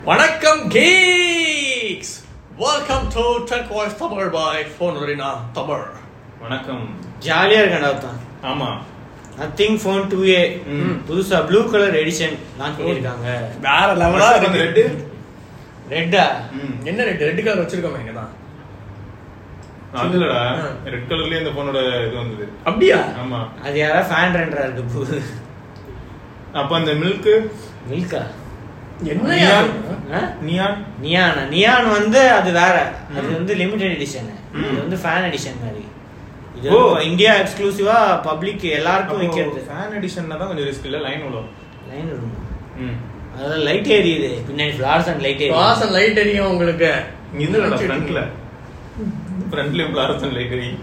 வணக்கம் geeks welcome to truck voice Tamil boy phone வரினா தமிழ் வணக்கம் ஜாலியா இருக்கேன் ஒருத்தன் ஆமா நத்திங் ஃபோன் டூ ஏ ம். புதுசா ப்ளூ கலர் எடிஷன் லான்ச் பண்ணிருக்காங்க வேற லெவலா அந்த இருக்கு ரெட்டு ரெட்டா ம். என்ன ரெட் ரெட் கலர் வச்சிருக்கோமே இங்க தான் அதுலடா ஆ. ரெட் கலர்லயே இந்த போனோட இது வந்தது அப்படியா ஆமா அது யாரா ஃபேன் ரெண்டரா இருக்கு பூ அப்ப அந்த மில்க் மில்கா என்ன நியான் ஆ? நியான் நியான் நியான் வந்து அது வேற அது ம். வந்து லிமிடெட் எடிஷன் ம். இது வந்து ஃபேன் எடிஷன் மாதிரி இது ஓ. வந்து இந்தியா எக்ஸ்க்ளூசிவா பப்ளிக் எல்லாருக்கும் விக்கிறது ஃபேன் எடிஷன்ல தான் கொஞ்சம் ரிஸ்க் இல்ல லைன் உள்ள லைன் இருக்கும் ம் அதான் லைட் எரியுது பின்னாடி ஃபிளார்ஸ் அண்ட் லைட் எரியுது வாசன் லைட் எரியும் உங்களுக்கு இதுலடா ஃப்ரண்ட்ல ஃப்ரண்ட்ல ஃபிளாரசன் லைட் எரி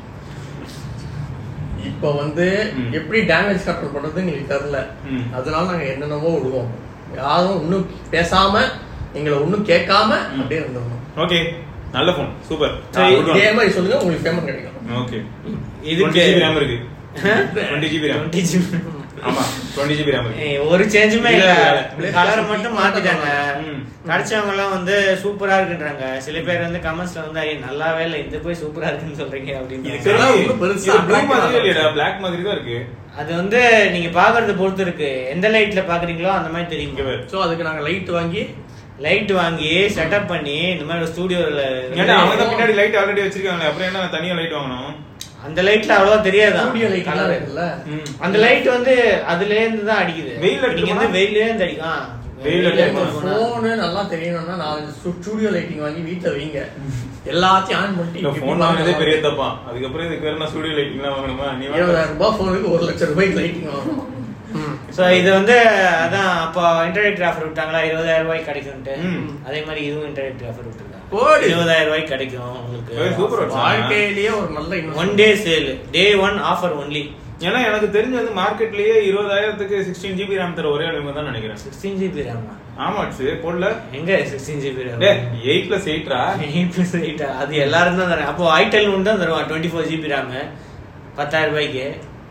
இப்போ வந்து ம். எப்படி டேமேஜ் கண்ட்ரோல் பண்றது எங்களுக்கு தெரியல ம். அதனால நாங்க என்னென்னமோ விடுவோம் யாரும் ஒன்றும் பேசாம எங்களை ஒன்றும் கேட்காம ம். அப்படியே இருந்துடணும் ஓகே நல்ல போன் சூப்பர் சரி, இதே மாதிரி சொல்லுங்க உங்களுக்கு பேமெண்ட் கிடைக்கும் ஓகே இதுக்கு இதுக்கு ரேம் இருக்கு 20 GB RAM. 20 GB. ஆமா 20 ஜிபி ரேம் இருக்கு ஏய், ஒரு சேஞ்சுமே இல்ல இல்ல. கலரை மட்டும் மாத்திட்டாங்க ம். கிடைச்சவங்க எல்லாம் வந்து சூப்பரா இருக்குன்றாங்க சில பேர் வந்து கமெண்ட்ஸ்ல வந்து ஐய நல்லாவே இல்ல இது போய் சூப்பரா இருக்குன்னு சொல்றீங்க அப்படின்னு இதுக்கு சரி இதெல்லாம் ஒண்ணும் பெருசா இது blue black மாதிரி தான் இல்லையடா பிளாக் மாதிரி தான் இருக்கு அது வந்து நீங்க பாக்குறத பொறுத்து இருக்கு எந்த லைட்ல பாக்குறீங்களோ அந்த மாதிரி இங்க தெரியும் பாரு. ஸோ அதுக்கு நாங்க லைட் வாங்கி லைட் வாங்கி செட்டப் பண்ணி இந்த மாதிரி ஸ்டூடியோல ஏன்டா அவங்க தான் பின்னாடி லைட் ஆல்ரெடி வச்சிருக்காங்களே அப்புறம் என்ன தனியா லைட் வாங்கணும் அந்த லைட்ல அவ்வளவா தெரியாதா ஸ்டூடியோ லைட் கலர் இருக்குல்ல ம். அந்த லைட் வந்து அதுல இருந்து தான் அடிக்குது வெயில்ல நீங்க வந்து அடிக்குமா? வெயிலே இருந்து அடிக்கும் ஆ, வெயில்ல வெயில்ல அடிக்குமா? இருந்து போனா. போனு நல்லா தெரியணும்னா நாலஞ்சு ஸ்டூடியோ லைட்டிங் வாங்கி வீட்ல வைங்க எல்லாத்தையும் ஆன் பண்ணிட்டு இந்த இப்படி போன் இப்படி வாங்கினதே வாங்க. பெரிய தப்பா அதுக்கப்புறம் இதுக்கு வேற நான் ஸ்டுடியோ லைட்டிங்லாம் வாங்கணுமா நீ வாங்க. இருபதாயிரம் ரூபாய் போனுக்கு ஒரு லட்சம் ரூபாய்க்கு லைட்டிங் வாங்கணும் ம். சோ இது வந்து அதான் அப்போ இன்டர்நெட் ஆஃபர் விட்டாங்களா இருபதாயிரம் ரூபாய்க்கு கிடைக்கும்ட்டு ம். அதே மாதிரி இதுவும் இன்டர்நெட் ஆஃபர் விட்டுருக்காங்க போடு. இருபதாயிரம் ரூபாய்க்கு கிடைக்கும் ஏய், உங்களுக்கு சூப்பர் வச்சா. வாழ்க்கையிலேயே ஒரு நல்ல one investment. Day sale day one offer only ஏன்னா எனக்கு தெரிஞ்ச வந்து மார்க்கெட்லயே இருபதாயிரத்துக்கு சிக்ஸ்டீன் ஜிபி ரேம் தர ஒரே இடமே தான் நினைக்கிறேன் சிக்ஸ்டீன் ஜிபி ரேமா ஆமா சரி போடல எங்க சிக்ஸ்டீன் ஜிபி ரேம் டே எயிட் பிளஸ் எயிட்ரா அது எல்லாரும் தான் தரேன் அப்போ ஐடெல் ஒன்று தான் தருவான் டுவெண்ட்டி ஃபோர் ஜிபி ரேம் பத்தாயிரம் ரூபாய்க்கு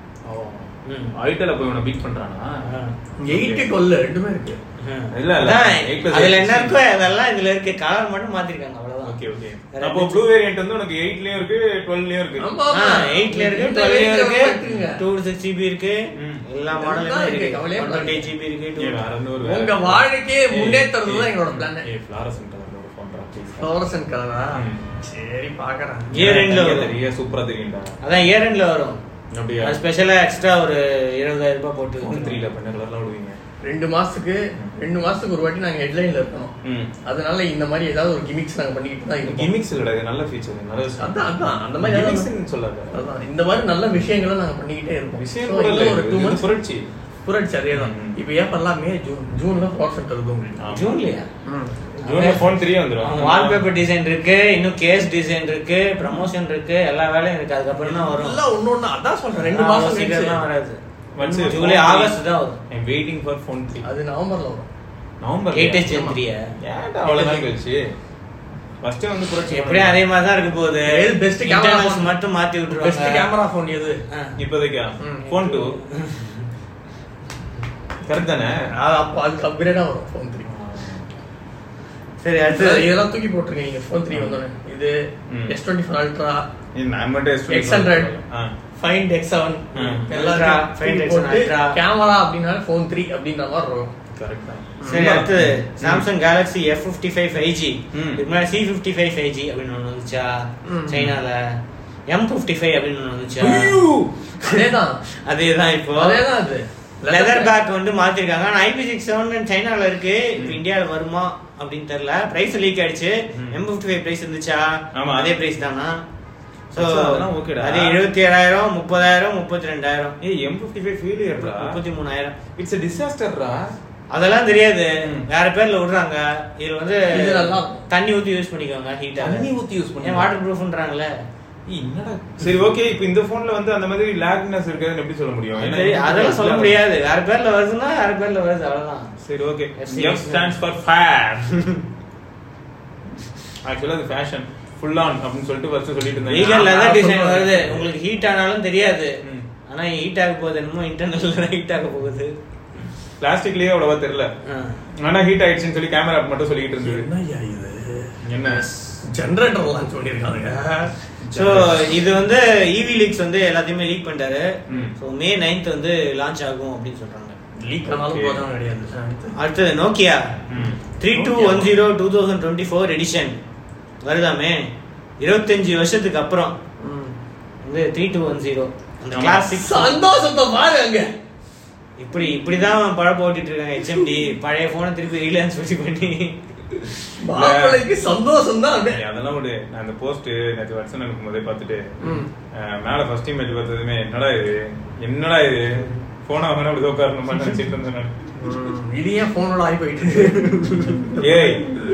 ம். ஐட்டல போய் உன பீட் பண்றானா ஆ. எயிட்டு கொல்லு ரெண்டுமே இருக்கு ம். இல்ல, இல்ல. அதான், eight plus அதுல eight. என்ன இருக்கோ அதெல்லாம் இதுல இருக்கு கலர் மட்டும் மாத்திருக்காங்க அவ்வளவுதான் ஓகே ஓகே வேற அப்போ என்ன? ப்ளூ வேரியன்ட் வந்து உனக்கு எயிட்லயும் இருக்கு டுவெல்லையும் இருக்கு ஆமா. ஆ, 8ல இருக்கு இந்த 12 rate ல இருக்கு எடுத்துக்கங்க. 256 ஜிபி இருக்கு ம். எல்லா எல்லாம் மாடலுமே இருக்கு, இருக்கு கவலையே 128 ஜிபி இருக்கு ஏய், வேற எந்த ஒரு உங்க வேற- வாழ்க்கையை ஏய், முன்னேத்துறது தான் ஏய், எங்களோட plan. ஏய், fluorescent colour ல ஒரு phone டா, please. ஃப்ளோரசன் கலரா ம். சரி பாக்குறேன் Year end ல தனியா வரும். தெரிய சூப்பரா தெரியும்டா அதான் இயர் எண்ட்ல வரும் அப்படியா அது ஸ்பெஷலா எக்ஸ்ட்ரா ஒரு இருபதாயிரம் ரூபாய் போட்டு ஃபோன் த்ரீல பண்ண கலர்லாம் விடுவீங்க ரெண்டு மாசத்துக்கு ரெண்டு மாசத்துக்கு ஒரு வாட்டி நாங்க ஹெட்லைன்ல இருக்கணும் ம் அதனால இந்த மாதிரி ஏதாவது ஒரு கிமிக்ஸ் நாங்க பண்ணிக்கிட்டு தான் இருக்கோம் கிமிக்ஸ் இல்லடா இது நல்ல ஃபீச்சர் நல்ல விஷயம் அதான் அதான் அந்த மாதிரி ஏதாவது- கிமிக்ஸ்னு சொல்லாத அதான் இந்த மாதிரி நல்ல விஷயங்களை நாங்க பண்ணிக்கிட்டே இருக்கோம் விஷயம் So, கூட இன்னும் இல்ல ஒரு டூ இது மந்த்ஸ் புரட்சி புரட்சி அதே தான் ம். இப்போ ஏப்பெல்லாம் மே ஜூன் ஜூன்ல ஃப்ளாக்ஸ் வருது உங்களுக்கு ஆமா. ஜூன்லயா ஜூன்ல ஃபோன் த்ரீ வந்துரும் வால்பேப்பர் டிசைன் இருக்கு இன்னும் கேஸ் டிசைன் இருக்கு ப்ரமோஷன் இருக்கு எல்லா வேலையும் இருக்கு அதுக்கப்புறம் தான் வரும் எல்லாம் ஒண்ணு ஒண்ணு அதான் சொல்றேன் ரெண்டு ஆ, மாசம் சீக்கிரம்லாம் கழிச்சு. வராது வச்சு ஜூலை phone ஆகஸ்ட் தான் வரும் I waiting for phone three அது நவம்பர்ல வரும் நவம்பர் எயிட் எஸ் ஜென் த்ரீயா ஏன்டா அவ்வளவுதான் கழிச்சு ஃபர்ஸ்ட் வந்து புரட்சி எப்படியும் அதே மாதிரி தான் இருக்க போகுது எது best camera Internals phone? மட்டும் மாத்தி பெஸ்ட் விட்டுருவாங்க கேமரா ஃபோன் எது ஆ. இப்போதைக்கா ம். ஃபோன் டூ கரெக்ட் தானே அது அப்போ அதுக்கு அப்கிரேடா வரும் ஃபோன் த்ரீ சரி அடுத்து இதெல்லாம் தூக்கி போட்டுருங்க நீங்க ஃபோன் த்ரீ வந்தோடனே இது ம். எஸ் டுவெண்ட்டி ஃபோர் அல்ட்ரா இது நான் மட்டும் S24 எக்ஸ் ஹண்ட்ரட் ஆ. ஃபைண்ட் எக்ஸ் செவன் ம். Ultra, Find X7 Ultra. Camera அப்படின்னாலே ஃபோன் த்ரீ அப்படின்ற மாதிரி இருக்கும் கரெக்ட் தான் சரி அடுத்து Samsung Galaxy F fifty five five G ம். இதுக்கு முன்னாடி C fifty five five G அப்படின்னு ஒன்று வந்துச்சா ம். சைனால எம் ஃபிஃப்டி ஃபைவ் அப்படின்னு ஒன்று வந்துச்சா அதேதான் அதேதான் இப்போ அதேதான் அது லெதர் பேக் வந்து மாத்திருக்காங்க ஆனா ஐபி சிக்ஸ் செவன் சைனால இருக்கு இப்போ இந்தியாவில் வருமா அப்படின்னு தெரியல பிரைஸ் லீக் ஆயிடுச்சு ம். எம் ஃபிஃப்டி ஃபைவ் பிரைஸ் இருந்துச்சா ஆமா. அதே பிரைஸ் தானா ஸோ So, அதெல்லாம் okay டா. அது எழுபத்தி ஏழாயிரம் முப்பதாயிரம் முப்பத்தி ரெண்டாயிரம் ஏய் எம் ஃபிஃப்டி ஃபைவ் ஃபெயிலியர்டா முப்பத்தி மூணாயிரம் இட்ஸ் a டிசாஸ்டர்டா அதெல்லாம் தெரியாது ம். வேற பேர்ல விடுறாங்க இதுல வந்து இது நல்லா இருக்கும். தண்ணி ஊத்தி யூஸ் பண்ணிக்கோங்க ஹீட்டா தண்ணி ஊத்தி யூஸ் ஏன் வாட்டர் ப்ரூஃப்ன்றாங்களே ஏய், என்னடா சரி ஓகே இப்போ இந்த போன்ல வந்து அந்த மாதிரி லாக்னஸ் இருக்காதுன்னு எப்படி சொல்ல முடியும் ஏன்னா சரி அதெல்லாம் சொல்ல முடியாது வேற பேர்ல வருதுன்னா வேற பேர்ல வருது அவ்வளவுதான் சரி okay FC F stands for fair ஆக்சுவலா அது ஃபேஷன் ஃபுல் ஆன் அப்படின்னு சொல்லிட்டு ஃபர்ஸ்ட் சொல்லிட்டு வீகன் இருந்தாங்க லெதர் டிசைன் சொல்லுவாங்க. வருது உங்களுக்கு ஹீட் ஆனாலும் தெரியாது ம். ஆனா ஹீட் ஆக போகுது என்னமோ இன்டர்னல் ஹீட் ஆக போகுது பிளாஸ்டிக்லயே அவ்வளவா தெரியல ஆ. ஆனா ஹீட் ஆயிடுச்சுன்னு சொல்லி கேமரா மட்டும் சொல்லிட்டு இருந்தது என்னய்யா இது என்ன ஜெனரேட்டர் லான்ச் பண்ணிருக்காங்க ஸோ இது வந்து இவி லீக்ஸ் வந்து எல்லாத்தையுமே லீக் பண்ணிட்டாரு ம். ஸோ மே 9th வந்து லான்ச் ஆகும் அப்படின்னு சொல்றாங்க லீக் ஆனாலும் Okay. போதும் கிடையாது அடுத்து. அடுத்தது நோக்கியா ம். Three two one zero two thousand twenty four edition வருதாமே இருபத்தஞ்சு வருஷத்துக்கு அப்புறம் ம். வந்து த்ரீ டூ ஒன் ஜீரோ அந்த ஆமா. கிளாசிக் சந்தோஷத்தை பாரு அங்க இப்படி இப்படிதான் பழப்ப ஓட்டிட்டு இருக்காங்க ஹெச்எம்டி பழைய போனை திருப்பி ரீலான்ஸ் வச்சு பண்ணி மாப்பிள்ளைக்கு சந்தோஷம் தான் அப்படியே ஏய், அதெல்லாம் விடு நான் அந்த போஸ்ட் நேற்று வாட்ஸ்அப் அனுப்பும் போதே பார்த்துட்டு ம். அஹ், மேல ஃபர்ஸ்ட் இமேஜ் பார்த்ததுமே என்னடா இது என்னடா இது போனா வாங்கினா அப்படி உட்காரணுமா நினைச்சிட்டு இருந்தேன் நான். ம். இது ஏன் போனோட ஆகி போயிட்டு இருக்கு? ஏய்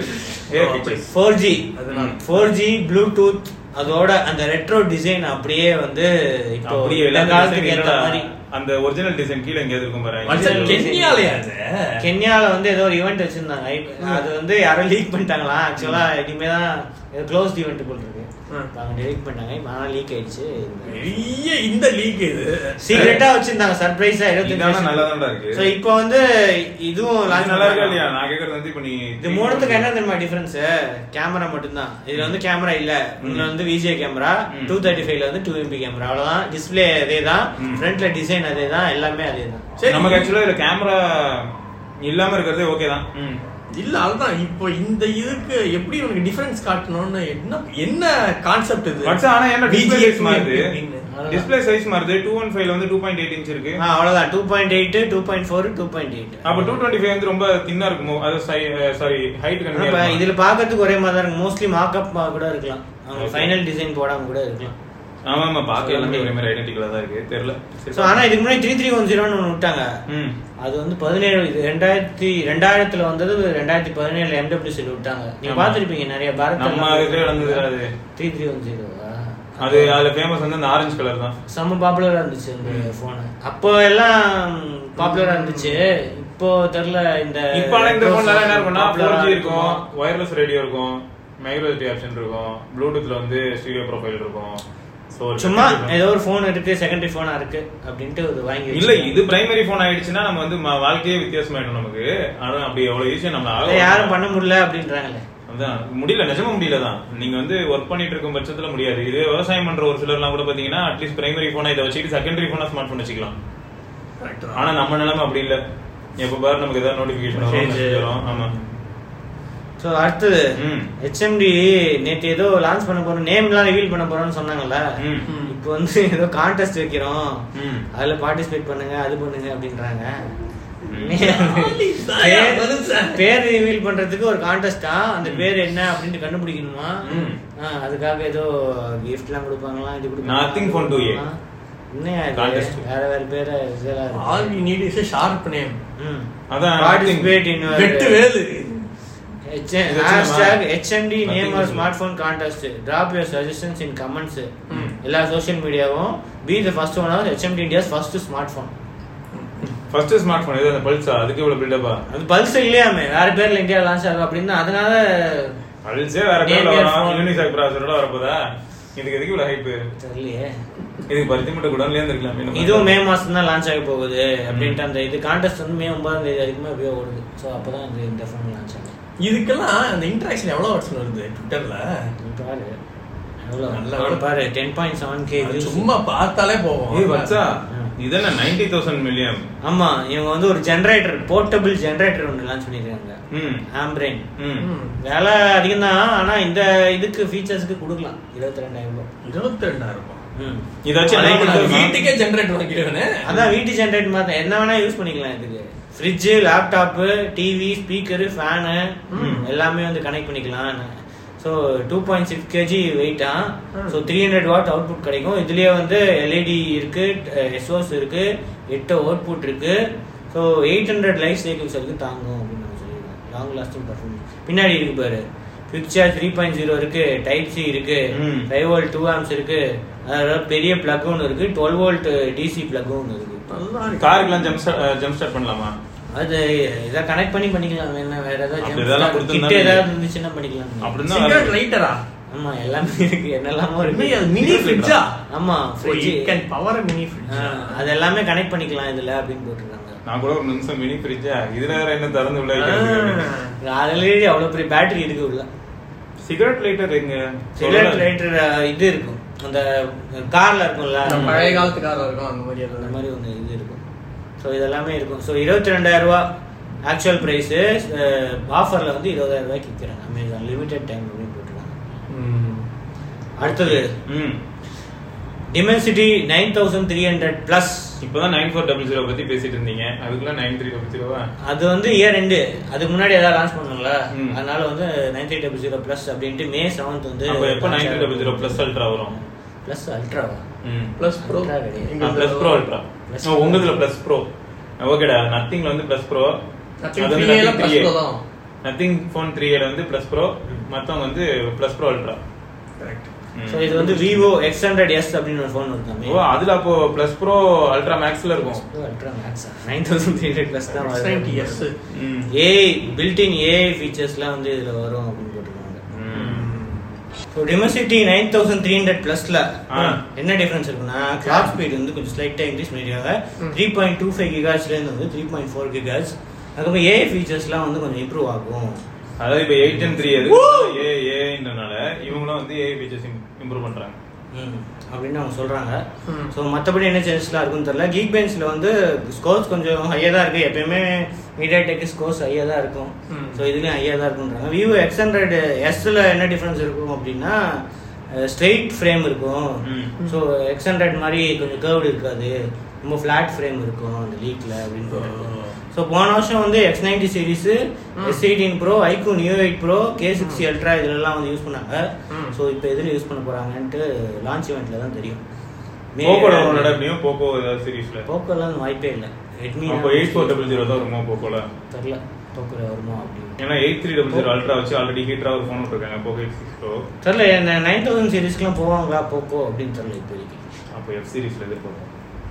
ஏய் ஓ, பிச்சை. ஃபோர் ஜி அதனால. ஃபோர் ஜி ப்ளூடூத் அதோட அந்த ரெட்ரோ டிசைன் அப்படியே வந்து இப்போ அப்படியே இந்த எல்லா காலத்துக்கு design ஏற்ற என்னடா, மாதிரி அந்த ஒரிஜினல் டிசைன் கீழ எங்கேயாவது இருக்கும் பாரு மச்சான், Original கென்யாலயா அது? கென்யால வந்து ஏதோ ஒரு ஈவெண்ட் வச்சிருந்தாங்க இப்ப அது வந்து யாரோ லீக் பண்ணிட்டாங்களா ஆக்சுவலா இனிமே தான் க்ளோஸ்ட் ஈவெண்ட் போல் இருக்கு ம். இப்ப அவங்க டெலிட் பண்ணிட்டாங்க இப்ப ஆனா லீக் ஆயிடுச்சு பெரிய இந்த லீக் இது சீக்கிரட்டா வச்சிருந்தாங்க சர்ப்ரைஸா இதான நல்லாதான்டா இருக்கு. சோ இப்போ வந்து இதுவும் இது launch நல்லா இருக்கா பண்ணாங்க. இல்லையா நான் கேக்குறது வந்து இப்ப நீ இது மூணுத்துக்கு என்ன தெரியுமா டிஃபரன்ஸ் கேமரா மட்டும்தான் இதுல வந்து கேமரா இல்ல இதுல வந்து விஜே கேமரா ம். டூ தேர்ட்டி ஃபைவ்ல வந்து டூ எம்பி கேமரா அவ்வளவுதான் டிஸ்பிளே அதே தான் ம். ஃப்ரண்ட்ல டிசைன் அதே தான் எல்லாமே அதே தான் சரி. நமக்கு ஆக்சுவலா இதுல கேமரா இல்லாம இருக்கிறதே ஓகே தான் ம். இல்ல அதுதான் இப்போ இந்த இதுக்கு எப்படி உனக்கு டிஃபரன்ஸ் காட்டணும்னு என்ன என்ன கான்செப்ட் இது மச்சான், ஆனா என்ன display BGA size மாறுது அப்படின்னு. டிஸ்பிளே சைஸ் மாறுது டூ ஒன் ஃபைவ்ல வந்து டூ பாயிண்ட் எயிட் இன்ச் இருக்கு ஆ, அவ்வளவுதான் two point eight two point four two point eight அப்ப டூ டுவெண்ட்டி ஃபைவ் வந்து ரொம்ப தின்னா இருக்குமோ அது சாரி ஹைட் இப்ப கம்மியா இதுல பாக்கிறதுக்கு ஒரே மாதிரி தான் இருக்கு மோஸ்ட்லி மார்க்அப் கூட இருக்கலாம் அவங்க Okay. ஃபைனல் டிசைன் போடாம கூட இருக்கலாம் ஆமா ஆமா பாக்க எல்லாமே ஒரே மாதிரி ஐடென்டிக்கலா தான் இருக்கு தெரியல சரி, சோ ஆனா இதுக்கு முன்னாடி த்ரீ த்ரீ ஒன் ஜீரோன்னு ஒன்று விட்டாங்க ம் அது வந்து பதினேழு இது ரெண்டாயிரத்தி ரெண்டாயிரத்துல வந்தது ரெண்டாயிரத்தி பதினேழுல எம்டபிள்யூ விட்டாங்க நீங்க ஆமா. பாத்திருப்பீங்க நிறைய பாரத் நம்ம இதுல நடந்தது அது. த்ரீ த்ரீ ஒன் ஜீரோவா அது அதுல ஃபேமஸ் வந்து அந்த ஆரஞ்சு கலர் தான் செம்ம பாப்புலரா இருந்துச்சு அந்த போன் அப்போ எல்லாம் பாப்புலரா இருந்துச்சு இப்போ தெரியல இந்த இப்ப ஆனா இந்த போன்ல என்ன இருக்கும்னா popular ஆ ஃபோர் ஜி இருக்கும் ஒயர்லெஸ் ரேடியோ இருக்கும் மைக்ரோஎஸ்டி ஆப்ஷன் இருக்கும் ப்ளூடூத்ல வந்து ஸ்டீரியோ ப்ரொஃபைல் இருக்கும் So, ஒரு சும்மா secondary phone. ஏதோ ஒரு போன் இருக்கு செகண்டரி போனா இருக்கு அப்படின்ட்டு இது வாங்கி இல்ல வச்சிருக்காங்க. இது பிரைமரி போன் ஆயிடுச்சுன்னா நம்ம வந்து ம- வாழ்க்கையே வித்தியாசமாயிடும் நமக்கு ஆனா அப்படி எவ்வளவு ஈஸியா நம்ம அதை யாரும் பண்ண முடியல அப்படின்றாங்களே அதான் முடியல நிஜமா முடியல தான் நீங்க வந்து ஒர்க் பண்ணிட்டு இருக்கும் பட்சத்துல முடியாது இதுவே விவசாயம் பண்ற ஒரு சிலர்லாம் கூட பாத்தீங்கன்னா அட்லீஸ்ட் பிரைமரி போனா இதை வச்சுக்கிட்டு செகண்டரி போனா ஸ்மார்ட் போன் வச்சுக்கலாம் Correct தான். ஆனா நம்ம நிலைமை அப்படி இல்ல எப்ப பாரு நமக்கு ஏதாவது நோட்டிபிகேஷன் வரும் Message. message வரும் ஆமா ஸோ அடுத்தது ம். ஹெச்எம்டி நேற்று ஏதோ லான்ச் பண்ண போறோம் நேம்லாம் ரிவீல் பண்ண போறோம்னு சொன்னாங்கல்ல ம். ம். இப்போ வந்து ஏதோ கான்டெஸ்ட் வைக்கிறோம் ம். அதுல பார்ட்டிசிபேட் பண்ணுங்க அது பண்ணுங்க அப்படின்றாங்க ம். தாயா, பேர்- மனுஷன். பேர் ரிவீல் பண்றதுக்கு ஒரு கான்டெஸ்டா அந்த பேர் என்ன அப்படின்ட்டு கண்டுபிடிக்கணுமா ம். ஆ, அதுக்காக ஏதோ gift எல்லாம் கொடுப்பாங்களாம் இது கொடுப்பாங்க Nothing fun to you. என்னையா இது? Contest. வேற வேற பேரு இதெல்லாம் All இருக்கு. we need is a sharp name. ம். அதான் Participate in your- வெட்டு வேலு. H- இது hashtag வச்சுக்கணுமா? HMD name Nothing or is- smartphone contest. Drop your suggestions in comments. ம். எல்லா சோஷியல் மீடியாவும் be the first one of HMD India's first smart phone first smart phone இது அந்த பல்சா அதுக்கு இவ்வளவு பில்டப்பா அது பல்ஸ் இல்லையாமே வேற பேர்ல இந்தியா லான்ச் ஆகும் அப்படின்னா அதனால பல்சே வேற Name பேர்ல your வரும் phone. யூனிசாக் ப்ராசரோட வரப்போதா இதுக்கு எதுக்கு இவ்வளவு ஹைப் தெரியலையே இதுக்கு பருத்தி மட்டும் குடன்ல இருந்திருக்கலாம் இதுவும் மே மாசம் தான் லான்ச் ஆக போகுது அப்படின்ட்டு அந்த இது கான்டெஸ்ட் வந்து மே ஒன்பதாம் தேதி வரைக்குமே அப்படியே ஓடுது ஸோ அப்பதான் இந்த இந்த ஃபோன் லான்ச் ஆகும் இதுக்கெல்லாம் அந்த இன்டராக்ஷன் எவ்வளவு வருஷம் வருது ட்விட்டர்ல நீ பாரு எவ்வளோ நல்ல அவன் வேலை. பாரு டென் பாயிண்ட் செவன் கே அது சும்மா பார்த்தாலே போவோம் ஏய் வச்சா ம். இதென்ன நைன்டி தௌசண்ட் மில்லியன் ஆமா இவங்க வந்து ஒரு ஜெனரேட்டர் போர்ட்டபிள் ஜெனரேட்டர் ஒன்று லான்ச் பண்ணிருக்காங்க ம் ஆம்பிரைன் ம் ம். விலை அதிகம் தான் ஆனா இந்த இதுக்கு ஃபீச்சர்ஸ்க்கு கொடுக்கலாம் இருபத்தி ரெண்டாயிரம் ரூபாய் இருபத்தி ரெண்டாயிரம் ரூபாய். ம். இதை வச்சு ஆனா என்ன இது பண்ணுறது? வீட்டுக்கே ஜெனரேட் வாங்கிடுவேனே அதான் வீட்டு ஜெனரேட் மாதிரி என்ன வேணா யூஸ் பண்ணிக்கலாம் இதுக்கு fridge laptop TV speaker fan ம். எல்லாமே வந்து கனெக்ட் பண்ணிக்கலாம் so two point six kg வெயிட்டா ம். So three hundred watt output கிடைக்கும் இதுலயே வந்து எல்இடி இருக்கு எஸ்ஓஸ் இருக்கு எட்டு அவுட்புட் இருக்கு so eight hundred life cycles வரைக்கும் தாங்கும் அப்படின்னு நம்ம சொல்லியிருக்கோம் லாங் லாஸ்டிங் பர்ஃபார்மன்ஸ் பின்னாடி இருக்கு பாரு பிக்சர் த்ரீ பாயிண்ட் ஜீரோ இருக்கு டைப் சி இருக்கு ம். ஃபைவ் வோல்ட் டூ ஆம்ஸ் இருக்கு அதாவது பெரிய பிளக் ஒன்று இருக்கு டுவெல் வோல்ட் டிசி பிளக் ஒன்று இருக்கு நல்லா இருக்கு. காருக்கெல்லாம் ஜம்ப் ஜம்ப் ஸ்டார்ட் பண்ணலாமா அது இதை கனெக்ட் பண்ணி பண்ணிக்கலாம் என்ன வேற அப்படி ஏதாவது இதெல்லாம் jump start கொடுத்திருந்தா kit நீ- ஏதாவது இருந்துச்சுன்னா பண்ணிக்கலாம் அப்படின்னா சிகரெட் லைட்டரா ஆமா எல்லாமே இருக்கு என்னெல்லாமோ இருக்கு இது மினி ஃப்ரிட்ஜா ஆமா you fridge can power mini fridge அது எல்லாமே கனெக்ட் பண்ணிக்கலாம் இதுல அப்படின்னு போட்டிருக்காங்க நான் கூட ஒரு நிமிஷம் மினி ஃப்ரிட்ஜா இதுல வேற என்ன திறந்து உள்ள வைக்கிறது? ஆல்ரெடி அவ்வளவு பெரிய பேட்டரி இருக்கு உள்ள சிகரெட் லைட்டர் எங்க சிகரெட் லைட்டர் இது இருக்கும் அந்த கார்ல இருக்கும்ல பழைய காலத்துக்காரர் இருக்கும் அந்த மாதிரி அந்த எல்லாம் மாதிரி ஒன்று இது இருக்கும் ஸோ இதெல்லாமே இருக்கும் ஸோ இருபத்தி ரெண்டாயிரம் ரூபா ஆக்சுவல் ப்ரைஸு ஆஃபரில் வந்து இருபதாயிரம் ரூபாய்க்கு விற்கிறாங்க அமேசான் லிமிடெட் டைம் அப்படின்னு போட்டுருக்காங்க ம். அடுத்தது ம் Dimensity nine thousand three hundred plus இப்பதான் நைன் ஃபோர் டபுள் ஜீரோ பத்தி பேசிட்டு இருந்தீங்க அதுக்குள்ள நைன் த்ரீ டபுள் ஜீரோவா அது வந்து இயர் ரெண்டு அதுக்கு முன்னாடி ஏதாவது லான்ச் பண்ணல ம். அதனால வந்து nine three double zero plus அப்படின்ட்டு மே செவன்த் வந்து அப்ப எப்ப nine three double zero plus ultra வரும் ப்ளஸ் அல்ட்ராவா ம் Plus Pro. Ultra கிடையாது. இங்க பிளஸ் ப்ரோ அல்ட்ரா Plus உங்கதுல பிளஸ் ப்ரோ ஓகேடா நத்திங்ல வந்து பிளஸ் ப்ரோ Nothing 3A ல Plus Pro தான். நத்திங் ஃபோன் த்ரீ ஏல வந்து பிளஸ் ப்ரோ மத்தவங்க வந்து plus pro ultra Correct. So இது வந்து விவோ எக்ஸ் ஹண்ட்ரட் எஸ் அப்படின்னு ஒரு ஃபோன் இருக்காமே ஓ அதுல அப்போ பிளஸ் ப்ரோ அல்ட்ரா மேக்ஸ்ல இருக்கும் அல்ட்ரா மேக்ஸா nine thousand three hundred plus தான் X90S. ம். ஏஐ பில்டின் ஏஐ ஃபீச்சர்ஸ்லாம் வந்து இதில் வரும் அப்படின்னு போட்டிருக்காங்க ம். So Dimensity nine thousand three hundred ப்ளஸில் ஆ. என்ன டிஃப்ரென்ஸ் இருக்குன்னா கிளாக் ஸ்பீட் வந்து கொஞ்சம் ஸ்லைட்டாக இன்க்ரீஸ் பண்ணியிருக்காங்க ம். த்ரீ பாயிண்ட் டூ ஃபைவ் கிகாஸ்லேருந்து வந்து த்ரீ பாயிண்ட் ஃபோர் கிகாஸ் அதுக்கப்புறம் ஏஐ ஃபீச்சர்ஸ்லாம் வந்து கொஞ்சம் இம்ப்ரூவ் ஆகும் அதாவது இப்ப எயிட் அண்ட் த்ரீ அது ஏ ஏன்றனால இவங்களும் வந்து ஏ ஃபீச்சர்ஸ் இம்ப்ரூவ் பண்றாங்க ம், அப்படின்னு அவங்க சொல்கிறாங்க ம். ஸோ மற்றபடி என்ன சேஞ்சஸ்லாம் இருக்குன்னு தெரியல கீக் பெஞ்சில் வந்து ஸ்கோர்ஸ் கொஞ்சம் ஹையாக தான் இருக்குது எப்பயுமே மீடியா டெக் ஸ்கோர்ஸ் ஹையாக தான் இருக்கும் ம். ஸோ இதுலேயும் ஹையாக தான் இருக்குன்றாங்க விவோ எக்ஸ் ஹண்ட்ரட் எஸ்ஸில் என்ன டிஃப்ரென்ஸ் இருக்கும் அப்படின்னா ஸ்ட்ரெயிட் ஃப்ரேம் இருக்கும் ம். ஸோ எக்ஸ் ஹண்ட்ரட் மாதிரி கொஞ்சம் கேர்வ்டு இருக்காது ரொம்ப ஃப்ளாட் ஃப்ரேம் இருக்கும் அந்த லீக்கில் அப்படின்னு போட்டிருக்கு ஸோ போன வருஷம் வந்து X ninety series S eighteen pro iQOO new eight pro K sixty ultra இதுலலாம் வந்து யூஸ் பண்ணாங்க ம். ஸோ இப்போ எதில் யூஸ் பண்ண போகிறாங்கன்ட்டு லான்ச் இவெண்ட்ல தான் தெரியும் போக்கோட உங்களோட எப்படியும் போக்கோ ஏதாவது சீரீஸ்ல போக்கோலாம் வாய்ப்பே இல்லை ரெட்மி அப்போ எயிட் ஃபோர் டபுள் ஜீரோ தான் வருமா போக்கோல தெரில போக்கோ வருமா அப்படின்னு ஏன்னா eight three double zero ultra வச்சு ஆல்ரெடி ஹீட்டரா ஒரு ஃபோன் விட்டுருக்காங்க போக்கோ எயிட் சிக்ஸ் ப்ரோ தெரில இந்த நைன் தௌசண்ட் சீரிஸ்க்குலாம் போவாங்களா போக்கோ அப்படின்னு தெரில இப்போதைக்கு அப்போ எஃப் சீரீஸ்ல எதிர்பார்ப்போம்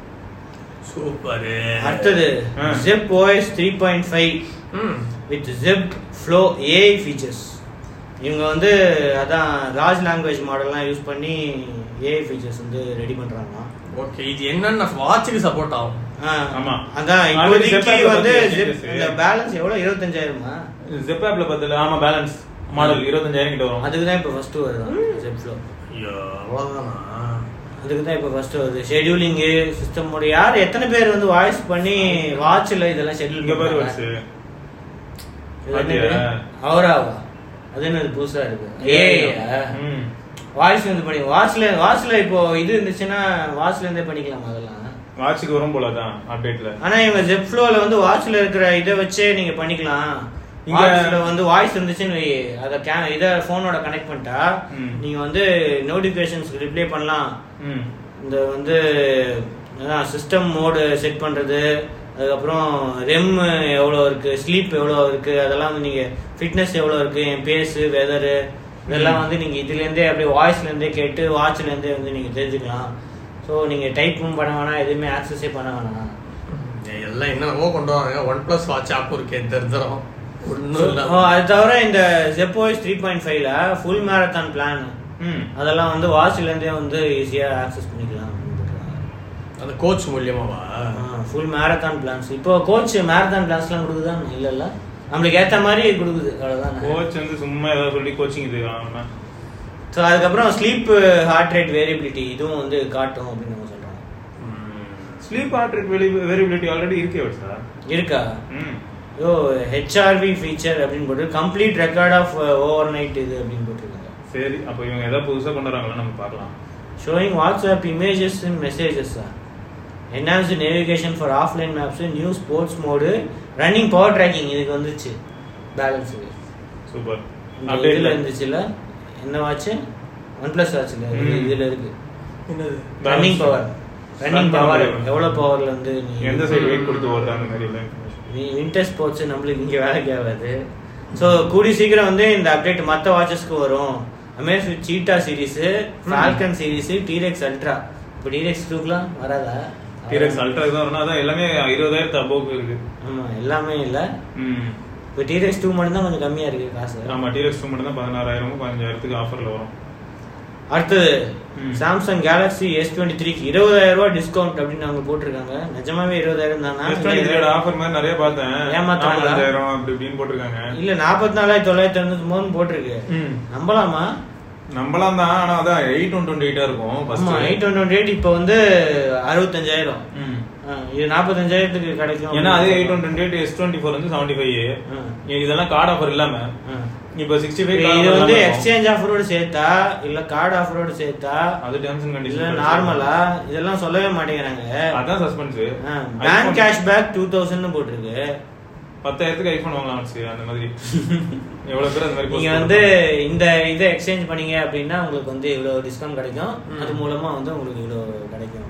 சூப்பர் அடுத்தது ஆ. Zepp OS three point five ம் with Zepp flow AI features இவங்க வந்து அதான் ராஜ் லாங்குவேஜ் மாடல்லாம் யூஸ் பண்ணி ஏஐ ஃபீச்சர்ஸ் வந்து ரெடி பண்ணுறாங்க ஓகே இது என்னன்னா வாட்சுக்கு சப்போர்ட் ஆகும் ஆமா. அதான் Already Zep இப்போதைக்கு app ல வந்து பார்த்தியா Zep- changes? இந்த பேலன்ஸ் எவ்வளோ இருபத்தஞ்சாயிரமா ஜெப் ஆப்ல பார்த்தல ஆமா பேலன்ஸ் மாடல் இருபத்தஞ்சாயிரம் கிட்ட வரும் அதுக்கு தான் இப்போ ஃபர்ஸ்ட் வருது ஜெப் ஃப்ளோ ஐயோ அவ்வளோதானா அதுக்கு தான் இப்போ ஃபர்ஸ்ட் வருது ஷெட்யூலிங்கு சிஸ்டமோட யார் எத்தனை பேர் வந்து வாய்ஸ் பண்ணி வாட்சில் இதெல்லாம் ஷெட்யூல் இங்க பாரு வருஷு பாத்தியா? அவராவா அது என்னது புதுசா இருக்கு ஏஐயா ம் வாய்ஸ் வந்து பண்ணி வாட்ச்ல வாட்ச்ல இப்போ இது இருந்துச்சுன்னா வாட்ச்ல இருந்தே பண்ணிக்கலாம் அதெல்லாம் வாட்சுக்கு வரும் போல தான் அப்டேட்ல ஆனா இவங்க ஜெப் ஃப்ளோல வந்து வாட்ச்ல இருக்கிற இதை வச்சே நீங்க பண்ணிக்கலாம் இங்க- வாட்ச்ல வந்து வாய்ஸ் இருந்துச்சுன்னு வை அத கே இதை போனோட கனெக்ட் பண்ணிட்டா ம். நீங்க வந்து நோட்டிபிகேஷன்ஸ்க்கு ரிப்ளை பண்ணலாம் ம் இந்த வந்து சிஸ்டம் மோடு செட் பண்றது அதுக்கப்புறம் ரெம் எவ்வளோ இருக்கு ஸ்லீப் எவ்வளோ இருக்கு அதெல்லாம் வந்து நீங்க ஃபிட்னஸ் எவ்வளோ இருக்கு என் பேஸு வெதரு இதெல்லாம் வந்து நீங்க இதுலேருந்தே அப்படியே வாய்ஸ்லேருந்தே கேட்டு வாட்ச்லேருந்தே வந்து நீங்க தெரிஞ்சுக்கலாம் ஸோ நீங்க டைப்பும் பண்ண வேணாம் எதுவுமே ஆக்சஸே பண்ண வேணாம் ஏய், எல்லாம் என்னென்னமோ கொண்டு வராங்க ஒன் பிளஸ் வாட்ச் ஆப் இருக்கே தரித்திரம் ஒன்றும் இல்லை ஓ, அது தவிர இந்த ஜெப்போஸ் த்ரீ பாயிண்ட் ஃபைவ்ல ஃபுல் மேரத்தான் பிளான் ம் அதெல்லாம் வந்து வாட்ச்லேருந்தே வந்து ஈஸியாக ஆக்சஸ் பண்ணிக்கலாம் அப்படின்னு போட்டிருக்காங்க. அந்த கோச் மூலியமாவா ஃபுல் மேரத்தான் பிளான்ஸ் இப்போ கோச் மேரத்தான் பிளான்ஸ்லாம் கொடுக்குதா இல்லைல்ல நம்மளுக்கு ஏற்ற மாதிரி கொடுக்குது அவ்வளோதான் கோச் வந்து சும்மா ஏதாவது சொல்லி கோச்சிங் இது ஆமா ஸோ அதுக்கப்புறம் ஸ்லீப் ஹார்ட் ரேட் வேரியபிலிட்டி இதுவும் வந்து காட்டும் அப்படின்னு நம்ம சொல்கிறாங்க sleep heart rate variability already இருக்கே வச்சா இருக்கா ம் யோ ஹெச்ஆர்வி ஃபீச்சர் அப்படின்னு போட்டு complete record of over night இது அப்படின்னு போட்டிருக்காங்க சரி அப்போ இவங்க ஏதாவது புதுசா கொண்டு வராங்களா நம்ம பார்க்கலாம் showing WhatsApp images and messages enhanced navigation for offline maps new sports mode running power tracking இதுக்கு வந்துச்சு பேலன்ஸுக்கு சூப்பர் இதில் அப்டேட்ல இருந்துச்சுல என்ன வாட்ச் ஒன் ப்ளஸ் வாட்சில் ம். இதில் இருக்கு என்னது ரன்னிங் பவர் ரன்னிங் Run பண்ண பவர் முடியும். எவ்வளோ பவர்ல இருந்து நீ எந்த சைடு வெயிட் கொடுத்து ஓடுற அந்த மாதிரி எல்லாம் information. நீ வின்டர் ஸ்போர்ட்ஸ் நம்மளுக்கு இங்கே வேலைக்கு ஆகாது ஸோ கூடி சீக்கிரம் வந்து இந்த அப்டேட் மற்ற வாட்சஸ்க்கு வரும் Amaze Cheetah series Falcon series T-Rex ultra இப்போ டீரெக்ஸ் டூக்குலாம் வராதா T-Rex Ultra தான் வரணும் அதான் எல்லாமே இருபதாயிரத்து அபோவுக்கு இருக்கு ஆமாம் எல்லாமே இல்லை ம் இப்போ டீரெக்ஸ் டூ மட்டும் தான் கொஞ்சம் கம்மியாக இருக்குது காசு ஆமா T-Rex டூ மட்டும் தான் பதினாறாயிரமும் பதினஞ்சாயிரத்துக்கு ஆஃபர்ல வரும் அடுத்தது ம். சாம்சங் கேலக்ஸி எஸ் டுவெண்ட்டி த்ரீக்கு இருபதாயிரம் ரூபாய் டிஸ்கவுண்ட் அப்படின்னு அவங்க போட்டிருக்காங்க நிஜமாவே இருபதாயிரம் தானா ஆஃபர் மாதிரி நிறைய பார்த்தேன் ஏமாத்துறாங்களா? நாற்பதாயிரம் அப்படி இப்படின்னு போட்டிருக்காங்க இல்ல நாற்பத்தி நாலாயிரத்தி தொள்ளாயிரத்தி தொண்ணூத்தி மூணு போட்டிருக்கு ம். நம்பலாமா நம்பலாம் தான் ஆனா அதான் எயிட் ஒன் டுவெண்ட்டி எயிட்டா இருக்கும் first. ஆமா எயிட் டுவெண்ட்டி எயிட் இப்போ வந்து அறுபத்தஞ்சாயிரம் ம். ஆ, இது நாற்பத்தஞ்சாயிரத்துக்கு கிடைக்கும் ஏன்னா அதே eight one twenty eight S twenty four வந்து செவன்டி ஃபைவ் ம். இதெல்லாம் கார்டு ஆஃபர் இல்லாம ஆ. இப்போ சிக்ஸ்டி இப்ப ஃபைவ் இது வந்து எக்ஸ்சேஞ்ச் ஆஃபரோடு சேர்த்தா இல்ல கார்டு ஆஃபரோடு சேர்த்தா அது டேர்ம்ஸ் அண்ட் இல்ல கண்டிஷன் நார்மலா இதெல்லாம் சொல்லவே மாட்டேங்கிறாங்க அதான் suspense bank cashback two thousand போட்டிருக்கு பத்தாயிரத்துக்கு ஐபோன் வாங்கலாம் வச்சு அந்த மாதிரி எவ்வளவு பேர் அந்த மாதிரி நீங்க post வந்து போடுறாங்க. இந்த இதை எக்ஸ்சேஞ்ச் பண்ணீங்க அப்படின்னா உங்களுக்கு வந்து இவ்வளவு டிஸ்கவுண்ட் கிடைக்கும் அது மூலமா வந்து உங்களுக்கு இவ்வளவு கிடைக்கும்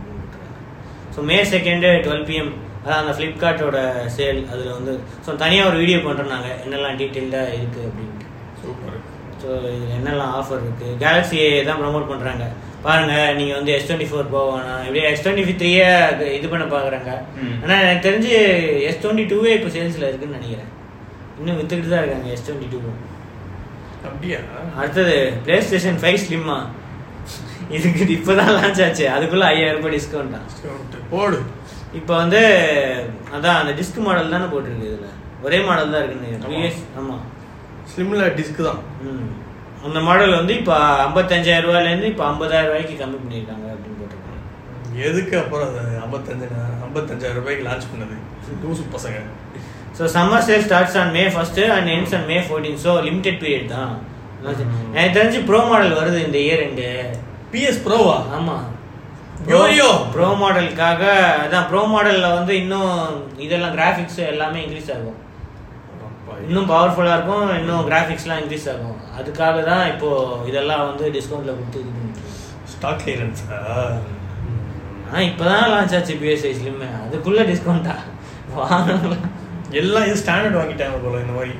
so May second twelve PM அதான் அந்த ஃப்ளிப்கார்ட்டோட சேல் அதில் வந்து ஸோ தனியாக ஒரு வீடியோ பண்ணுறோம் நாங்கள் என்னெல்லாம் டீட்டெயில்டாக இருக்குது அப்படின்ட்டு சூப்பர் ஸோ இதில் என்னெல்லாம் ஆஃபர் இருக்குது கேலக்ஸியை தான் ப்ரோமோட் பண்ணுறாங்க பாருங்கள் நீங்கள் வந்து எஸ் டுவெண்ட்டி ஃபோர் போகணும் இப்படியே எஸ் டுவெண்ட்டி த்ரீயே இது பண்ண பார்க்குறாங்க ம். ஆனால் எனக்கு தெரிஞ்சு எஸ் டுவெண்ட்டி டூவே இப்போ சேல்ஸில் இருக்குன்னு நினைக்கிறேன் இன்னும் வித்துக்கிட்டு தான் இருக்காங்க எஸ் டுவெண்ட்டி டூவும் அப்படியா அடுத்தது பிளே ஸ்டேஷன் ஃபைவ் ஸ்லிம்மா இதுக்கு இப்போதான் லான்ச் ஆச்சு அதுக்குள்ள ஐயாயிரம் ரூபாய் டிஸ்கவுண்ட் தான் சரி, போடு இப்போ வந்து அதான் அந்த டிஸ்க் மாடல் தானே போட்டிருக்கு இதுல ஒரே மாடல் தான் இருக்குன்னு ஆமா. பிஎஸ் ஆமா ஸ்லிம்ல டிஸ்க் தான் ம் அந்த மாடல் வந்து இப்போ ஐம்பத்தஞ்சாயிரம் ரூபாயிலேருந்து இப்போ ஐம்பதாயிரம் ரூபாய்க்கு கம்மி பண்ணியிருக்காங்க அப்படின்னு போட்டிருக்காங்க எதுக்கு அப்புறம் அது ஐம்பத்தஞ்சு ஐம்பத்தஞ்சாயிரம் ரூபாய்க்கு லான்ச் பண்ணது லூசு பசங்க so summer sale starts on May first and ends on May fourteen so limited period தான் எனக்கு தெரிஞ்சு ப்ரோ மாடல் வருது இந்த இயர் ரெண்டு பிஎஸ் ப்ரோவா ஆமா யோயோ ப்ரோ மாடலுக்காக அதான் ப்ரோ மாடல்ல வந்து இன்னும் இதெல்லாம் கிராஃபிக்ஸ் எல்லாமே இன்க்ரீஸ் ஆகும் இன்னும் பவர்ஃபுல்லா இருக்கும் இன்னும் கிராஃபிக்ஸ்லாம் இன்க்ரீஸ் ஆகும் அதுக்காக தான் இப்போ இதெல்லாம் வந்து டிஸ்கவுண்ட்ல கொடுத்து இது பண்ணிட்டு இருக்காங்க. ஸ்டாக் கிளியரன்ஸா ஆனா இப்பதான் லான்ச் ஆச்சு பிஎஸ்ஐ ஸ்லிம் அதுக்குள்ள டிஸ்கவுண்டா வாங்கலாம் எல்லாம் இது ஸ்டாண்டர்ட் வாங்கிட்டாங்க போல இந்த மாதிரி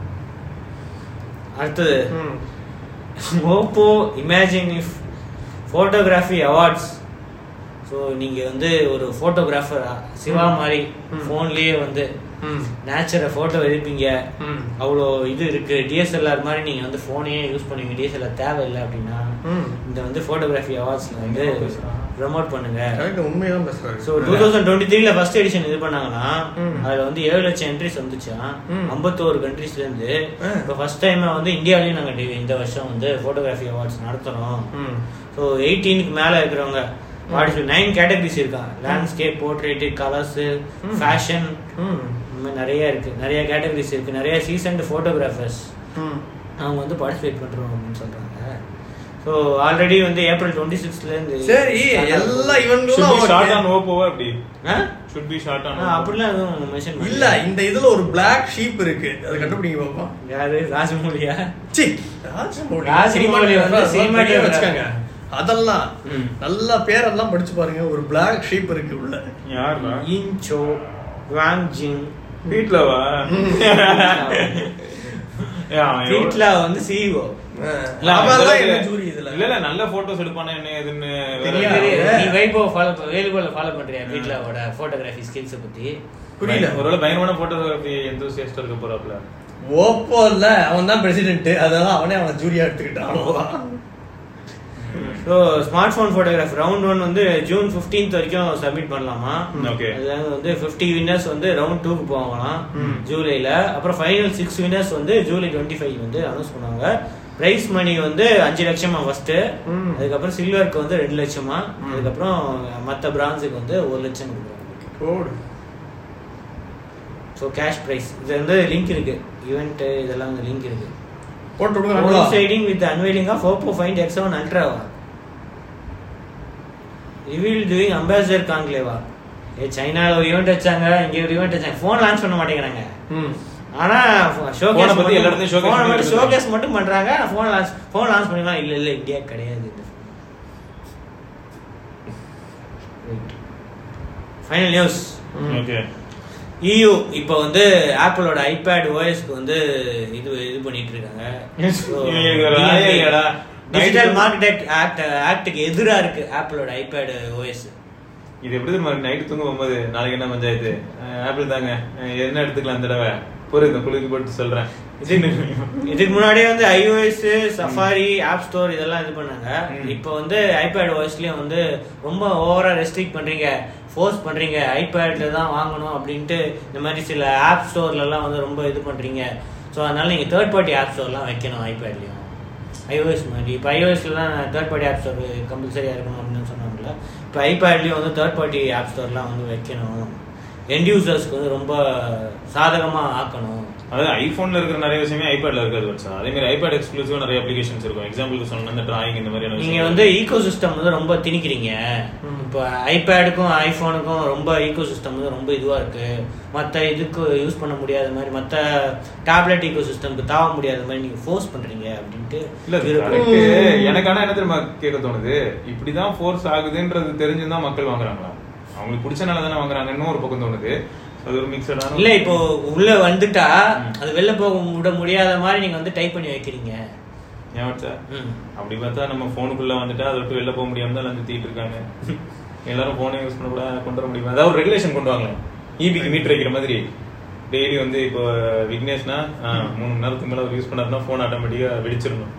அடுத்தது ம். Oppo Imagine If photography awards so நீங்கள் வந்து ஒரு ஃபோட்டோகிராஃபரா சிவா மாதிரி ம். ஃபோன்லேயே வந்து ம். நேச்சரை ஃபோட்டோ எடுப்பீங்க ம். அவ்வளோ இது இருக்கு டிஎஸ்எல்ஆர் மாதிரி நீங்கள் வந்து ஃபோனையே யூஸ் பண்ணுவீங்க டிஎஸ்எல்ஆர் தேவையில்லை அப்படின்னா ம். இந்த வந்து ஃபோட்டோகிராஃபி அவார்ட்ஸில் வந்து என்னமோ பேசுறான். ப்ரமோட் பண்ணுங்க கரெக்ட் உண்மைதான் பேசுறாரு ஸோ டூ தௌசண்ட் டுவெண்ட்டி த்ரீல ஃபர்ஸ்ட் எடிஷன் இது பண்ணாங்கன்னா ம். அதில் வந்து ஏழு லட்சம் என்ட்ரிஸ் வந்துச்சான் ம். ஐம்பத்தோரு கண்ட்ரீஸ்லேருந்து ஆ. இப்போ ஃபர்ஸ்ட் டைம் வந்து இந்தியாவிலையும் நாங்கள் இந்த வருஷம் வந்து ஃபோட்டோகிராஃபி அவார்ட்ஸ் நடத்துகிறோம் ம். ஸோ எயிட்டீனுக்கு மேலே இருக்கிறவங்க பார்ட்டிசிபேட் நைன் கேட்டகரிஸ் இருக்கான் லேண்ட்ஸ்கேப் போர்ட்ரேட்டு கலர்ஸு ம். ஃபேஷன் ம். இந்த மாதிரி நிறைய இருக்கு நிறைய கேட்டகரிஸ் இருக்கு நிறைய சீசன்ட் ஃபோட்டோகிராஃபர்ஸ் ம். அவங்க வந்து பார்ட்டிசிபேட் பண்றோம் அப்படின்னு சொல்றாங்க ஸோ ஆல்ரெடி வந்து ஏப்ரல் டுவெண்ட்டி சிக்ஸ்லேருந்து சரி எல்லாம் Should be short on இவங்களும் Oppo வா அப்படி should be short on Oppo. அப்படிலாம் எதுவும் மென்ஷன் இல்ல இந்த இதுல ஒரு பிளாக் ஷீப் இருக்கு அது கண்டுபிடிங்க பாப்போம் யாரு ராஜமௌலியா சி ராஜமௌலி ராஜமௌலி வந்து சினிமா cinematographer. வச்சுக்காங்க அதெல்லாம் ம். நல்லா பேரெல்லாம் படிச்சு பாருங்க ஒரு பிளாக் ஷீப் இருக்கு உள்ள யாருடா? இன்சோ வாங்ஜிங் வீட்ல வா ஏய், அவன் எவ்வளவு- வீட்ல வந்து சிஇஓ இல்ல, அவன் அவன்லாம் இந்த என்ன அளவுக்கு- ஜூரி இதுல இல்ல இல்ல நல்ல போட்டோஸ் எடுப்பானா என்ன ஏதுன்னு வேற தெரியாது. என்ன? நீ வைபோ ஃபாலோ வேலுகோல ஃபாலோ பண்றியா வீட்லவோட போட்டோகிராஃபி ஸ்கில்ஸ் பத்தி புரியல ஒருவேளை பயங்கரமான போட்டோகிராஃபி எந்தூசியஸ்ட் இருக்க போறாப்ல ஓப்போ இல்ல அவன் தான் பிரசிடென்ட் அதனால அவனே அவன் ஜூரியா எடுத்துக்கிட்டான் அவ்வளவுதான் so smart phone photograph round one வந்து ஜூன் 15th வரைக்கும் சப்மிட் பண்ணலாமா ஓகே அதுல வந்து 50 வின்னர்ஸ் வந்து ரவுண்ட் டூக்கு போவாங்களாம் ம். ஜூலைல அப்புறம் ஃபைனல் சிக்ஸ் வின்னர்ஸ் வந்து ஜூலை டுவெண்ட்டி ஃபைவ் வந்து அனௌன்ஸ் பண்ணுவாங்க பிரைஸ் மணி வந்து அஞ்சு லட்சமா ஃபர்ஸ்ட் ம். அதுக்கப்புறம் சில்வருக்கு வந்து ரெண்டு லட்சமா ம். அதுக்கப்புறம் மற்ற பிரான்ஸுக்கு வந்து ஒரு லட்சம் கொடுக்குறாங்க கோடு ஸோ கேஷ் ப்ரைஸ் இது வந்து லிங்க் இருக்கு ஈவெண்ட் இதெல்லாம் வந்து லிங்க் இருக்கு போட்டு விடுங்க siding with unveiling of Oppo Find X seven அல்ட்ராவா ரிவீல் டூயிங் அம்பாசிடர் கான்க்ளேவா ஏ சைனால ஒரு ஈவெண்ட் வச்சாங்க இங்க ஒரு ஈவெண்ட் வச்சாங்க ஃபோன் லான்ச் பண்ண மாட்டேங்கிறாங்க ம் ஆனா Phone அ ஷோகேஸ் பத்தி எல்லா இடத்துலயும் showcase மட்டும் பண்ணிட்டு ஷோகேஸ் மட்டும் பண்றாங்க ஃபோன் லான்ச் ஃபோன் லான்ச் பண்ணிக்கலாம் இல்ல இல்ல இந்தியா கிடையாது ஃபைனல் நியூஸ் ஓகே EU இப்போ வந்து ஆப்பிளோட ஐபேட் ஓஎஸ்க்கு வந்து இது இது பண்ணிட்டு இருக்காங்க இவங்க ஒரு வேலையே இல்லையாடா? டிஜிட்டல் Night- மார்க்கெட் ஆக்ட் ஆக்டுக்கு எதிரா இருக்கு ஆப்பிளோட ஐபேட் ஓஎஸ் இது எப்படி தெரியுமா நைட்டு தூங்க போகும்போது நாளைக்கு என்ன பஞ்சாயத்து ஆப்பிள் தாங்க அஹ் என்ன எடுத்துக்கலாம் இந்த தடவை புரியுது குளிக்கு போட்டு சொல்றேன் இதுக்கு முன்னாடியே வந்து iOS சஃபாரி ஆப் ஸ்டோர் இதெல்லாம் இது பண்ணாங்க ம். இப்போ வந்து ஐபேட் வாய்ஸ்லயும் வந்து ரொம்ப ஓவரா ரெஸ்ட்ரிக்ட் பண்றீங்க ஃபோர்ஸ் பண்றீங்க ஐபேட்ல தான் வாங்கணும் அப்படின்ட்டு இந்த மாதிரி சில ஆப் ஸ்டோர்ல எல்லாம் வந்து ரொம்ப இது பண்றீங்க ஸோ அதனால நீங்க தேர்ட் பார்ட்டி ஆப் ஸ்டோர்லாம் வைக்கணும் ஐபேட்லயும் ஐஓஎஸ் மாதிரி இப்போ ஐஓஎஸ்ல தான் தேர்ட் பார்ட்டி ஆப் ஸ்டோர் கம்பல்சரியா இருக்கணும் அப்படின்னு சொன்னாங்கல்ல இப்போ ஐபேட்லயும் வந்து தேர்ட் பார்ட்டி ஆப் ஸ்டோர்லாம் வந்து வைக்கணும் எண்ட் யூசர்ஸ்க்கு வந்து ரொம்ப சாதகமா ஆக்கணும் அதாவது ஐபோன்ல இருக்கிற நிறைய விஷயமே ஐபேட்ல இருக்காது வச்சா அதே மாதிரி ஐபேட் எக்ஸ்க்ளூசிவா நிறைய அப்ளிகேஷன்ஸ் இருக்கும் எக்ஸாம்பிளுக்கு சொல்லணும் இந்த டிராயிங் இந்த மாதிரியான நீங்க விஷயம் வந்து ஈகோ சிஸ்டம் வந்து ரொம்ப திணிக்கிறீங்க ம். இப்போ ஐபேடுக்கும் ஐபோனுக்கும் ரொம்ப ஈகோ சிஸ்டம் வந்து ரொம்ப இதுவா இருக்கு மத்த இதுக்கு யூஸ் பண்ண முடியாத மாதிரி மத்த டேப்லெட் ஈகோ சிஸ்டம்க்கு தாவ முடியாத மாதிரி நீங்க ஃபோர்ஸ் பண்றீங்க அப்படின்ட்டு இல்ல அது இருக்கு. correct. எனக்கு ஆனா என்ன தெரியுமா கேட்க தோணுது இப்படிதான் ஃபோர்ஸ் ஆகுதுன்றது தெரிஞ்சுதான் மக்கள் வாங்குறாங்களா அவங்களுக்கு பிடிச்சனால தானே வாங்குறாங்கன்னு ஒரு பக்கம் தோணுது அது ஒரு மிக்சடான இல்ல இப்போ உள்ள வந்துட்டா அது வெளில போக விட முடியாத மாதிரி நீங்க வந்து டைப் பண்ணி வைக்கிறீங்க ஏன் வச்சா ம். அப்படி பார்த்தா நம்ம போனுக்குள்ள வந்துட்டா அதை விட்டு வெளில போக முடியாம தான் லஞ்சு இருக்காங்க எல்லாரும் போனே யூஸ் பண்ண கூட கொண்டு வர முடியுமா அதாவது ஒரு ரெகுலேஷன் கொண்டு வாங்களேன் ஈபிக்கு மீட்டர் வைக்கிற மாதிரி டெய்லி வந்து இப்போ விக்னேஷ்னா ஆ, மூணு மணி நேரத்துக்கு மேல அவர் யூஸ் பண்ணாருன்னா போன் ஆட்டோமேட்டிக்கா வெடிச்சிடணும்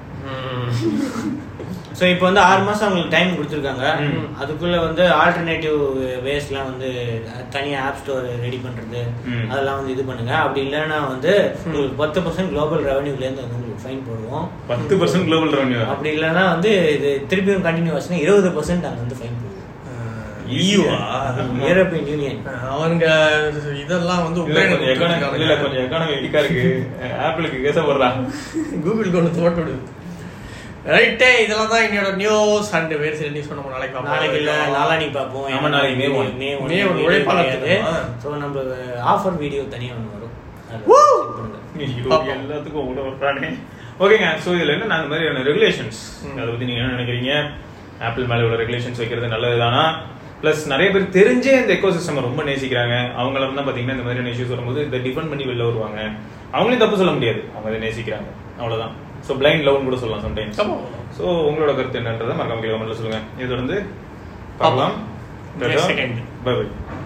ஸோ இப்போ வந்து ஆறு மாசம் அவங்களுக்கு டைம் கொடுத்துருக்காங்க ம். அதுக்குள்ள வந்து ஆல்டர்னேட்டிவ் வேஸ்லாம் வந்து தனியா ஆப் ஸ்டோர் ரெடி பண்றது ம். அதெல்லாம் வந்து இது பண்ணுங்க அப்படி இல்லைன்னா வந்து உங்களுக்கு பத்து பர்சன்ட் குளோபல் ரெவன்யூல இருந்து வந்து உங்களுக்கு ஃபைன் போடுவோம் பத்து பர்சன்ட் குளோபல் ரெவன்யூ அப்படி இல்லைன்னா வந்து இது திருப்பியும் கண்டினியூ ஆச்சுன்னா இருபது பர்சன்ட் அங்க வந்து ஃபைன் போடுவோம் ஈவா யூரோப்பியன் யூனியன் அவனுங்க இதெல்லாம் வந்து இல்ல கொஞ்சம் எக்கானமி இல்ல கொஞ்சம் எக்கானமி வீக்கா இருக்கு ஆப்பிளுக்கு கேச போடுறான் கூகுள் கொண்டு தோட்ட விடுது ரைட்டே இதெல்லாம் தான் என்னோட நியூஸ் அண்ட் வேறு சில நியூஸ் நம்ம நாளைக்கு பார்ப்போம். நாளைக்கு இல்ல நாளானிக்கு பார்ப்போம் ஆமா, நாளைக்கு மே one. மே மே one உழைப்பாளர் தினமா? ஸோ நம்ம ஆஃபர் வீடியோ தனியா ஒன்று வரும் அதுல Woo! check பண்ணுங்க. ஐயோ, பாப்போம். எல்லாத்துக்கும் கூட வர்றானே ஓகேங்க சோ இதுல என்ன அந்த மாதிரியான ரெகுலேஷன்ஸ் ம். அதை பத்தி நீங்க என்ன நினைக்கிறீங்க ஆப்பிள் மேல உள்ள ரெகுலேஷன்ஸ் வைக்கிறது நல்லதுதானா பிளஸ் நிறைய பேர் தெரிஞ்சே இந்த எக்கோ சிஸ்டம் ரொம்ப நேசிக்கிறாங்க அவங்கள தான் பாத்தீங்கன்னா இந்த மாதிரியான இஷ்யூஸ் வரும்போது இதை டிஃபெண்ட் பண்ணி வெளில வருவாங்க அவங்களையும் தப்பு சொல்ல முடியாது அவங்க அதை நேசிக்கிறாங்க அவ்வளவுதான் சோ பிளைண்ட் லவ்னு கூட சொல்லலாம் சம்டைம்ஸ் ஆமா. சோ உங்களோட கருத்து என்னன்றதை மறக்காம கமெண்ட்ல சொல்லுங்க இது தொடர்ந்து பார்க்கலாம் Next second. By by